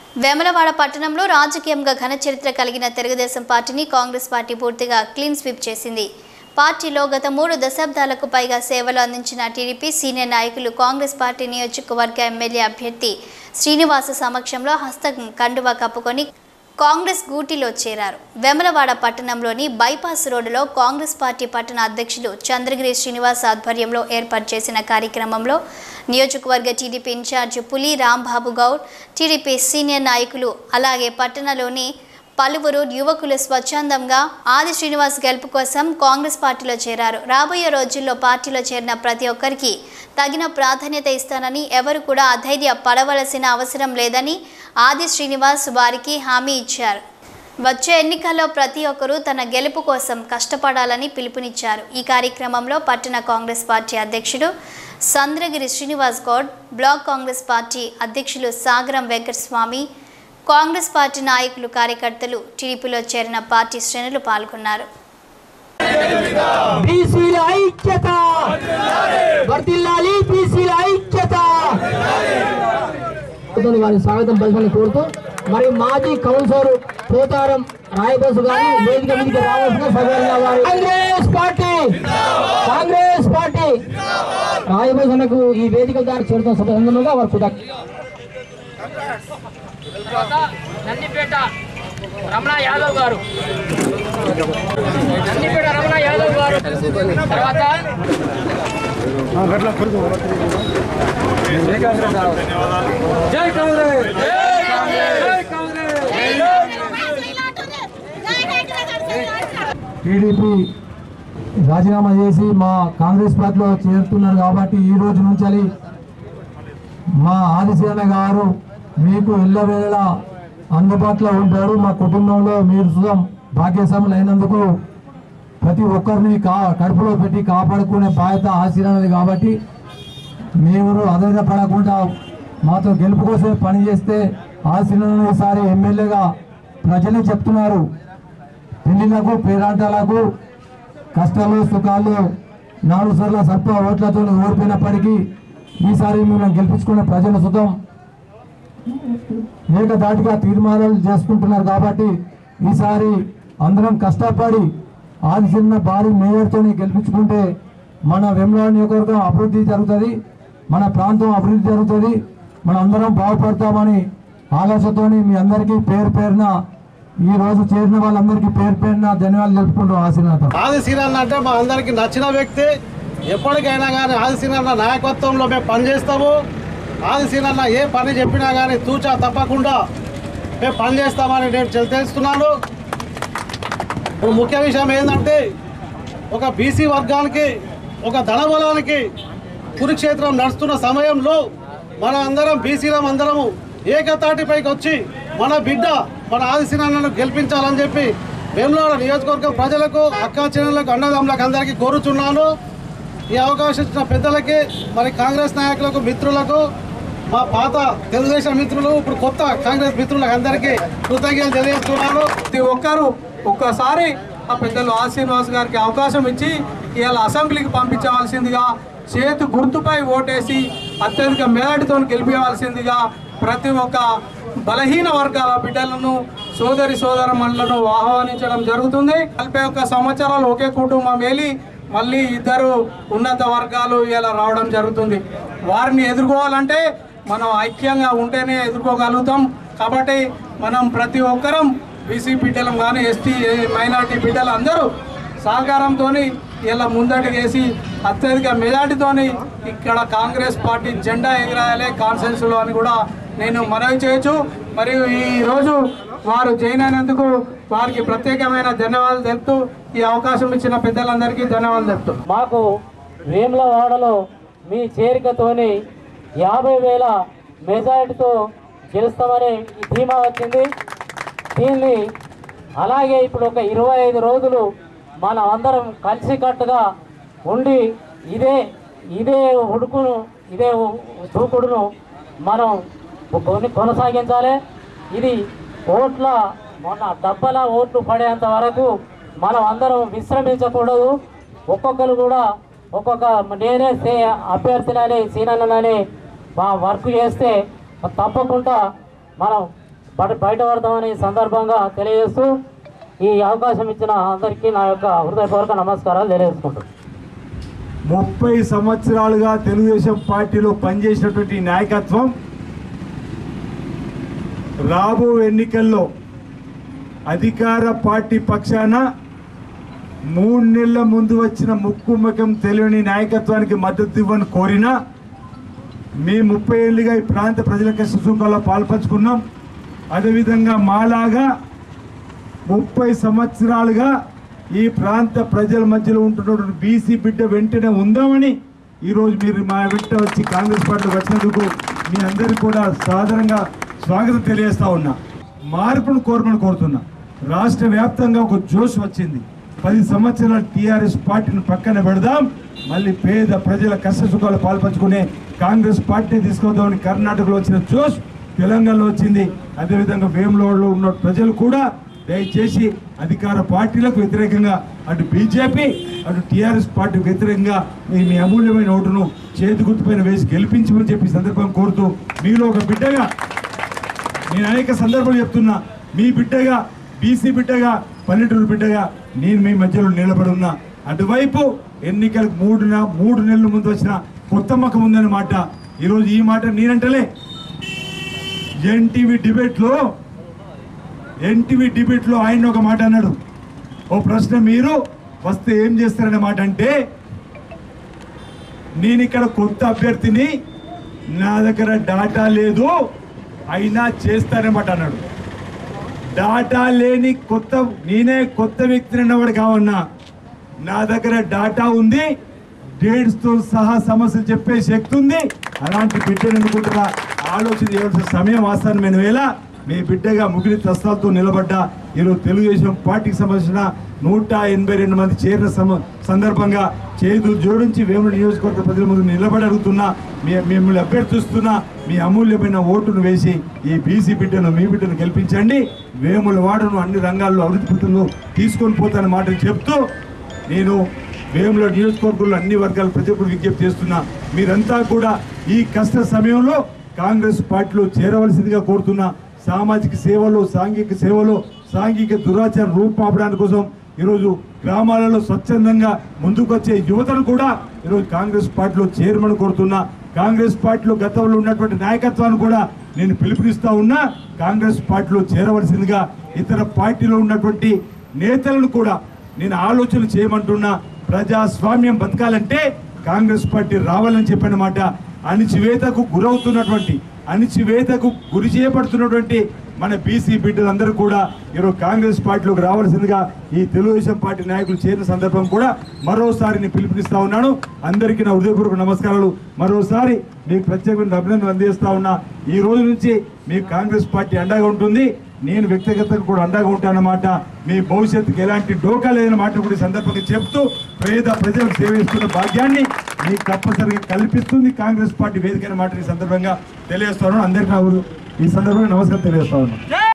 వేములవాడ పట్టణంలో రాజకీయంగా ఘన చరిత్ర కలిగిన తెలుగుదేశం పార్టీని కాంగ్రెస్ పార్టీ పూర్తిగా క్లీన్ స్వీప్ చేసింది పార్టీలో గత మూడు దశాబ్దాలకు పైగా సేవలు అందించిన టీడీపీ సీనియర్ నాయకులు కాంగ్రెస్ పార్టీ నియోజకవర్గ ఎమ్మెల్యే అభ్యర్థి శ్రీనివాస సమక్షంలో హస్తం కండువా కప్పుకొని కాంగ్రెస్ గూటిలో చేరారు వెమలవాడ పట్టణంలోని బైపాస్ రోడ్డులో కాంగ్రెస్ పార్టీ పట్టణ అధ్యక్షులు చంద్రగిరి శ్రీనివాస్ ఆధ్వర్యంలో ఏర్పాటు చేసిన కార్యక్రమంలో నియోజకవర్గ టీడీపీ ఇన్ఛార్జ్ పులి రాంబాబు గౌడ్ టీడీపీ సీనియర్ నాయకులు అలాగే పట్టణంలోని పలువురు యువకులు స్వచ్ఛందంగా ఆది శ్రీనివాస్ గెలుపు కోసం కాంగ్రెస్ పార్టీలో చేరారు రాబోయే రోజుల్లో పార్టీలో చేరిన ప్రతి ఒక్కరికి తగిన ప్రాధాన్యత ఇస్తానని ఎవరు కూడా అధైర్య పడవలసిన అవసరం లేదని ఆది శ్రీనివాస్ వారికి హామీ ఇచ్చారు వచ్చే ఎన్నికల్లో ప్రతి ఒక్కరూ తన గెలుపు కోసం కష్టపడాలని పిలుపునిచ్చారు ఈ కార్యక్రమంలో పట్టణ కాంగ్రెస్ పార్టీ అధ్యక్షుడు సంద్రగిరి శ్రీనివాస్ గౌడ్ బ్లాక్ కాంగ్రెస్ పార్టీ అధ్యక్షులు సాగరం వెంకటస్వామి కాంగ్రెస్ పార్టీ నాయకులు కార్యకర్తలు టీడీపీలో చేరిన పార్టీ శ్రేణులు పాల్గొన్నారు బీసీల ఐక్యత వర్దిల్లాలి బీసీల ఐక్యత వారి స్వాగతం పలకని కోరుతూ మరి మాజీ కౌన్సిలర్ పోతారం రాయబోసు గారు వేదిక మీదకి రావాల్సిన సభ్యులుగా వారి కాంగ్రెస్ పార్టీ కాంగ్రెస్ పార్టీ రాయబోసనకు ఈ వేదిక ద్వారా చేరుతున్న సభ సందర్భంగా వారు కృతజ్ఞ తర్వాత నందిపేట రమణ యాదవ్ గారు నందిపేట రమణ యాదవ్ గారు తర్వాత జై కాంగ్రెస్ జై కాంగ్రెస్ టీడీపీ రాజీనామా చేసి మా కాంగ్రెస్ పార్టీలో చేరుతున్నారు కాబట్టి ఈ రోజు నుంచి మా ఆదిశేన గారు మీకు ఎల్లవేళలా అందుబాటులో ఉంటారు మా కుటుంబంలో మీరు సుతం భాగ్యస్వాములు అయినందుకు ప్రతి ఒక్కరిని కా కడుపులో పెట్టి కాపాడుకునే బాధ్యత ఆశీర్వాదది కాబట్టి మీరు అధైర్యపడకుండా మాతో గెలుపు కోసం పనిచేస్తే ఆశీర్వాదం ఈసారి ఎమ్మెల్యేగా ప్రజలే చెప్తున్నారు పెళ్లిళ్లకు పేరాటాలకు కష్టాలు సుఖాలు నాలుగు సార్లు సర్ప ఓట్లతో ఓడిపోయినప్పటికీ ఈసారి మేము గెలిపించుకునే ప్రజల సుతం ఏకదాటిగా తీర్మానాలు చేసుకుంటున్నారు కాబట్టి ఈసారి అందరం కష్టపడి ఆది చిన్న భారీ మేయర్తో గెలిపించుకుంటే మన వెమ్లాడ్ నియోజకవర్గం అభివృద్ధి జరుగుతుంది మన ప్రాంతం అభివృద్ధి జరుగుతుంది మన అందరం బాగుపడతామని ఆలోచనతోని మీ అందరికీ పేరు పేరున ఈ రోజు చేరిన వాళ్ళందరికీ పేరు పేరున ధన్యవాదాలు తెలుపుకుంటాం ఆశీర్వాదం ఆది శ్రీరన్న అంటే మా అందరికి నచ్చిన వ్యక్తి ఎప్పటికైనా కానీ ఆది శ్రీరన్న నాయకత్వంలో మేము పనిచేస్తాము ఆది శ్రీరన్న ఏ పని చెప్పినా కానీ తూచా తప్పకుండా మేము పనిచేస్తామని నేను తెలు- తెలుస్తున్నాను ఇప్పుడు ముఖ్య విషయం ఏంటంటే ఒక బీసీ వర్గానికి ఒక ధనబలానికి కురుక్షేత్రం నడుస్తున్న సమయంలో మన అందరం బీసీలం అందరము ఏకతాటిపైకి వచ్చి మన బిడ్డ మన ఆదిశీనాలను గెలిపించాలని చెప్పి వేములవాడ నియోజకవర్గం ప్రజలకు అక్కా చెల్లెలకు అన్నదమ్ములకు అందరికీ కోరుచున్నాను ఈ అవకాశం ఇచ్చిన పెద్దలకి మరి కాంగ్రెస్ నాయకులకు మిత్రులకు మా పాత తెలుగుదేశం మిత్రులు ఇప్పుడు కొత్త కాంగ్రెస్ మిత్రులకు అందరికీ కృతజ్ఞతలు తెలియజేస్తున్నాను ప్రతి ఒక్కరూ ఒక్కసారి ఆ పెద్దలు ఆ శ్రీనివాస్ గారికి అవకాశం ఇచ్చి ఇవాళ అసెంబ్లీకి పంపించవలసిందిగా చేతు గుర్తుపై ఓటేసి అత్యధిక మెజార్టీతో గెలిపించవలసిందిగా ప్రతి ఒక్క బలహీన వర్గాల బిడ్డలను సోదరి సోదరమణులను ఆహ్వానించడం జరుగుతుంది నలభై ఒక్క సంవత్సరాలు ఒకే కుటుంబం వెళ్ళి మళ్ళీ ఇద్దరు ఉన్నత వర్గాలు ఇలా రావడం జరుగుతుంది వారిని ఎదుర్కోవాలంటే మనం ఐక్యంగా ఉంటేనే ఎదుర్కోగలుగుతాం కాబట్టి మనం ప్రతి ఒక్కరం బీసీ బిడ్డలం కానీ ఎస్టీ మైనార్టీ బిడ్డలు అందరూ సహకారంతో ఇలా ముందడుగేసి అత్యధిక మెజార్టీతో ఇక్కడ కాంగ్రెస్ పార్టీ జెండా ఎగరాయాలి కాన్సెన్స్లో అని కూడా నేను మనవి చేయొచ్చు మరియు ఈ రోజు వారు జాయిన్ అయినందుకు వారికి ప్రత్యేకమైన ధన్యవాదాలు తెలుపుతూ ఈ అవకాశం ఇచ్చిన పెద్దలందరికీ ధన్యవాదాలు తెలుపుతూ మాకు వేములవాడలో మీ చేరికతోని యాభై వేల మెజారిటీతో గెలుస్తామని ఈ ధీమా వచ్చింది దీన్ని అలాగే ఇప్పుడు ఒక ఇరవై ఐదు రోజులు మనం అందరం కలిసికట్టుగా ఉండి ఇదే ఇదే ఉడుకును ఇదే దూకుడును మనం కొని- కొనసాగించాలి ఇది ఓట్ల మొన్న డబ్బల ఓట్లు పడేంత వరకు మనం అందరం విశ్రమించకూడదు ఒక్కొక్కరు కూడా ఒక్కొక్క నేనే సే అభ్యర్థినని సీనన్నని మా వర్క్ చేస్తే తప్పకుండా మనం బట- బయటపడతామని ఈ సందర్భంగా తెలియజేస్తూ ఈ అవకాశం ఇచ్చిన అందరికీ నా యొక్క హృదయపూర్వక నమస్కారాలు తెలియజేసుకుంటున్నాను ముప్పై సంవత్సరాలుగా తెలుగుదేశం పార్టీలో పనిచేసినటువంటి నాయకత్వం రాబో ఎన్నికల్లో అధికార పార్టీ పక్షాన మూడు నెలల ముందు వచ్చిన ముక్కు ముఖం తెలియని నాయకత్వానికి మద్దతు ఇవ్వని కోరినా మీ ముప్పై ఏళ్ళుగా ఈ ప్రాంత ప్రజల కష్ట సుఖాల్లో పాల్పంచుకున్నాం అదేవిధంగా మాలాగా ముప్పై సంవత్సరాలుగా ఈ ప్రాంత ప్రజల మధ్యలో ఉంటున్నటువంటి బీసీ బిడ్డ వెంటనే ఉందామని ఈరోజు మీరు మా వెంట వచ్చి కాంగ్రెస్ పార్టీకి వచ్చినందుకు మీ అందరికీ కూడా సాధారణంగా స్వాగతం తెలియజేస్తా ఉన్నా మార్పును కోరమని కోరుతున్నా రాష్ట్ర వ్యాప్తంగా ఒక జోష్ వచ్చింది పది సంవత్సరాల టీఆర్ఎస్ పార్టీని పక్కన పెడదాం మళ్ళీ పేద ప్రజల కష్ట సుఖాలు పాల్పంచుకునే కాంగ్రెస్ పార్టీని తీసుకొద్దామని కర్ణాటకలో వచ్చిన జోష్ తెలంగాణలో వచ్చింది అదేవిధంగా వేములవాడలో ఉన్న ప్రజలు కూడా దయచేసి అధికార పార్టీలకు వ్యతిరేకంగా అటు బీజేపీ అటు టీఆర్ఎస్ పార్టీకి వ్యతిరేకంగా మీ మీ అమూల్యమైన ఓటును చేతి గుర్తుపైన వేసి గెలిపించమని చెప్పి ఈ సందర్భం కోరుతూ మీలో ఒక బిడ్డగా నేను అనేక సందర్భాలు చెప్తున్నా మీ బిడ్డగా బీసీ బిడ్డగా పల్లెటూరు బిడ్డగా నేను మీ మధ్యలో నిలబడి ఉన్నా అటువైపు ఎన్నికలకు మూడు నె- మూడు నెలల ముందు వచ్చిన కొత్త మకం ఉందనే మాట ఈరోజు ఈ మాట నేనంటలే ఎన్టీవీ డిబేట్లో ఎన్టీవీ డిబేట్లో ఆయన ఒక మాట అన్నాడు ఓ ప్రశ్న మీరు వస్తే ఏం చేస్తారనే మాట అంటే నేను ఇక్కడ కొత్త అభ్యర్థిని నా దగ్గర డాటా లేదు అయినా చేస్తానమాట అన్నాడు డాటా లేని కొత్త నేనే కొత్త వ్యక్తిని అన్నవాడు కావన్నా నా దగ్గర డాటా ఉంది డేట్స్తో సహా సమస్యలు చెప్పే శక్తి ఉంది అలాంటి బిడ్డను అనుకుంటున్నా ఆలోచన చేయాల్సిన సమయం ఆస్థానమైన వేళ మీ బిడ్డగా ముగిలి తస్తాలతో నిలబడ్డా ఈరోజు తెలుగుదేశం పార్టీకి సంబంధించిన నూట ఎనభై రెండు మంది చేరిన సమ సందర్భంగా చేతులు జోడించి వేముల నియోజకవర్గ ప్రజల ముందు నిలబడి అడుగుతున్నా మీ మిమ్మల్ని అభ్యర్థిస్తున్నా మీ అమూల్యమైన ఓటును వేసి ఈ బీసీ బిడ్డను మీ బిడ్డను గెలిపించండి వేముల వాడను అన్ని రంగాల్లో అభివృద్ధి పథంలో తీసుకొని పోతాన మాట చెప్తూ నేను వేముల నియోజకవర్గంలో అన్ని వర్గాల ప్రతి ఒక్కరు విజ్ఞప్తి చేస్తున్నా మీరంతా కూడా ఈ కష్ట సమయంలో కాంగ్రెస్ పార్టీలో చేరవలసిందిగా కోరుతున్నా సామాజిక సేవలో సాంఘిక సేవలో సాంఘిక దురాచారం రూపాపడానికి కోసం ఈరోజు గ్రామాలలో స్వచ్ఛందంగా ముందుకొచ్చే యువతను కూడా ఈరోజు కాంగ్రెస్ పార్టీలో చేరమని కోరుతున్నా కాంగ్రెస్ పార్టీలో గతంలో ఉన్నటువంటి నాయకత్వాన్ని కూడా నేను పిలుపునిస్తా ఉన్నా కాంగ్రెస్ పార్టీలో చేరవలసిందిగా ఇతర పార్టీలో ఉన్నటువంటి నేతలను కూడా నేను ఆలోచన చేయమంటున్నా ప్రజాస్వామ్యం బతకాలంటే కాంగ్రెస్ పార్టీ రావాలని చెప్పిన మాట అణిచివేతకు గురవుతున్నటువంటి అణిచివేతకు గురి చేయబడుతున్నటువంటి మన బీసీ బిడ్డలందరూ కూడా ఈరోజు కాంగ్రెస్ పార్టీలోకి రావాల్సిందిగా ఈ తెలుగుదేశం పార్టీ నాయకులు చేరిన సందర్భం కూడా మరోసారి నేను పిలుపునిస్తా ఉన్నాను అందరికీ నా హృదయపూర్వక నమస్కారాలు మరోసారి మీకు ప్రత్యేకమైన అభినందనలు అందిస్తా ఉన్నా ఈ రోజు నుంచి మీకు కాంగ్రెస్ పార్టీ అండగా ఉంటుంది నేను వ్యక్తిగతంగా కూడా అండగా ఉంటానన్నమాట మీ భవిష్యత్తుకి ఎలాంటి డోకా లేదన్న మాట కూడా ఈ సందర్భంగా చెప్తూ పేద ప్రజలకు సేవ చేస్తున్న భాగ్యాన్ని మీకు తప్పనిసరిగా కల్పిస్తుంది కాంగ్రెస్ పార్టీ వేదిక అనే మాట ఈ సందర్భంగా తెలియజేస్తాను అందరికీ నా ఊరు- ఈ సందర్భంగా నమస్కారం తెలియజేస్తా ఉన్నాను